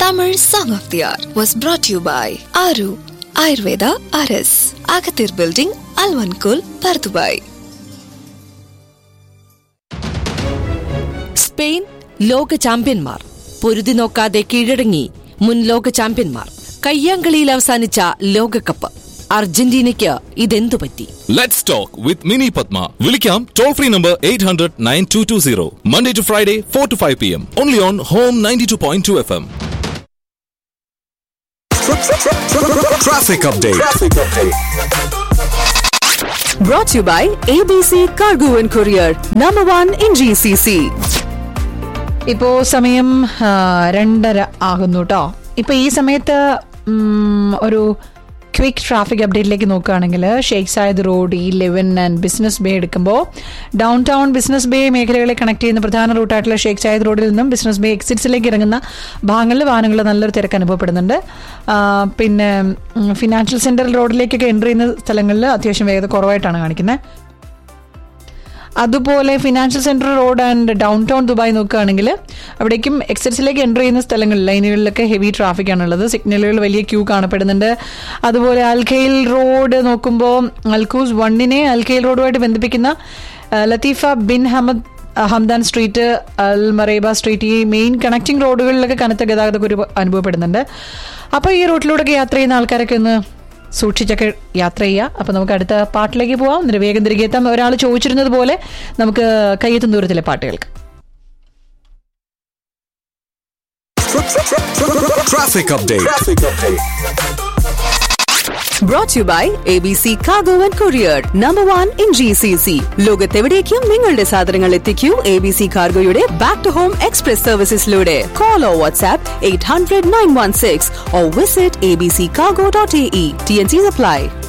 Tamil Song of the Hour was brought to you by Aru Ayurveda RS, Agathir Building, Alvankul, Pardubai. Spain ലോക ചാമ്പ്യന്മാർ പൊരുതി നോക്കാതെ കീഴടങ്ങി മുൻ ലോക ചാമ്പ്യന്മാർ കയ്യാങ്കളിയിൽ അവസാനിച്ച ലോകകപ്പ് അർജന്റീനയ്ക്ക് ഇതെന്തു പറ്റി Let's talk with Mini Padma. Vilikam toll free number 800 9220. Monday to Friday, 4 to 5 p.m. Only on Home 92.2 FM. Traffic update. Brought to you by ABC Cargo and Courier, number one in GCC. ഇപ്പോ സമയം ആ, രണ്ടര ആകുന്നു കേട്ടോ ഇപ്പൊ ഈ സമയത്ത് ഉം, ഒരു ക്വിക്ക് ട്രാഫിക് അപ്ഡേറ്റിലേക്ക് നോക്കുകയാണെങ്കിൽ Sheikh Zayed road E eleven and business bay എടുക്കുമ്പോൾ ഡൗൺ ടൗൺ ബിസിനസ് ബേ മേഖലകളെ കണക്ട് ചെയ്യുന്ന പ്രധാന റൂട്ടായിട്ടുള്ള ഷെയ്ഖ് സായദ് റോഡിൽ നിന്നും ബിസിനസ് ബേ എക്സിറ്റ്സിലേക്ക് ഇറങ്ങുന്ന ഭാഗങ്ങളിൽ വാഹനങ്ങൾ നല്ലൊരു തിരക്ക് അനുഭവപ്പെടുന്നുണ്ട് ആ, പിന്നെ ഉം, ഫിനാൻഷ്യൽ സെന്റർ റോഡിലേക്കൊക്കെ എൻ്റർ ചെയ്യുന്ന സ്ഥലങ്ങളിൽ അത്യാവശ്യം വേഗത കുറവായിട്ടാണ് കാണിക്കുന്നത് അതുപോലെ financial centre road and downtown Dubai നോക്കുകയാണെങ്കിൽ അവിടേക്കും എക്സൈസിലേക്ക് എൻ്റർ ചെയ്യുന്ന സ്ഥലങ്ങളിൽ ലൈനുകളിലൊക്കെ ഹെവി ട്രാഫിക് ആണുള്ളത് സിഗ്നലുകൾ വലിയ ക്യൂ കാണപ്പെടുന്നുണ്ട് അതുപോലെ അൽഖയിൽ റോഡ് നോക്കുമ്പോൾ അൽക്കൂസ് വണ്ണിനെ അൽഖയിൽ റോഡുമായിട്ട് ബന്ധിപ്പിക്കുന്ന ആ, ലത്തീഫ ബിൻ ഹമദ് ആ, Hamdan street Al Marabea street ഈ മെയിൻ കണക്റ്റിംഗ് റോഡുകളിലൊക്കെ കനത്ത ഗതാഗതം ഒരു അനുഭവപ്പെടുന്നുണ്ട് അപ്പോൾ ഈ റൂട്ടിലൂടെയൊക്കെ യാത്ര ചെയ്യുന്ന ആൾക്കാരൊക്കെ ഒന്ന് സൂക്ഷിച്ചൊക്കെ യാത്ര ചെയ്യുക അപ്പൊ നമുക്ക് അടുത്ത പാട്ടിലേക്ക് പോവാം എന്നിട്ട് വേഗം തിരികെ എത്താം ഒരാൾ ചോദിച്ചിരുന്നത് പോലെ നമുക്ക് കയ്യെത്തും ദൂരത്തിലെ പാട്ടുകൾക്ക് Traffic update. Brought to you by ABC Cargo and Courier, number one in GCC. ലോകത്തെവിടേക്കും നിങ്ങളുടെ സാധനങ്ങൾ എത്തിക്കൂ എ ബി സി കാർഗോയുടെ ബാക്ക് ടു ഹോം എക്സ്പ്രസ് സർവീസസിലൂടെ call or WhatsApp eight hundred nine one six or visit A B C cargo dot A E T N C supply